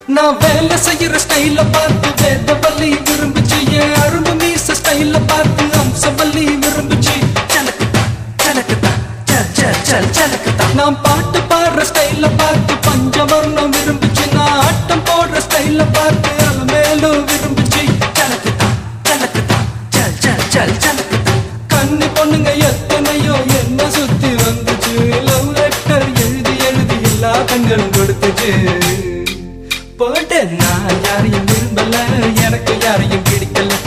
நான் வேலை செய்யற ஸ்டைல பார்த்து வேதவல்லி விரும்புச்சு என் அரும்பு மீச ஸ்டைல பார்த்து அம்சவல்லி விரும்புச்சு சலக்குதா சலக்குதா சல் சல் சல் சலக்குதா நான் பாட்டு பாடுற ஸ்டைல பார்த்து பஞ்சவர்ணம் விரும்புச்சு நான் ஆட்டம் போடுற ஸ்டைல பார்த்து அலமேலும் விரும்புச்சு சலக்குதா சலக்குதா சல் சல் சல் சலக்குதா கண்ணு பொண்ணுங்க எத்தனையோ என்ன சுத்தி வந்துச்சு லவ் லெட்டர் எழுதி எழுதி எல்லா கண்களும் கொடுத்துச்சு போட்டேன் நான் யாரையும் விரும்பல எனக்கு யாரையும் பிடிக்கல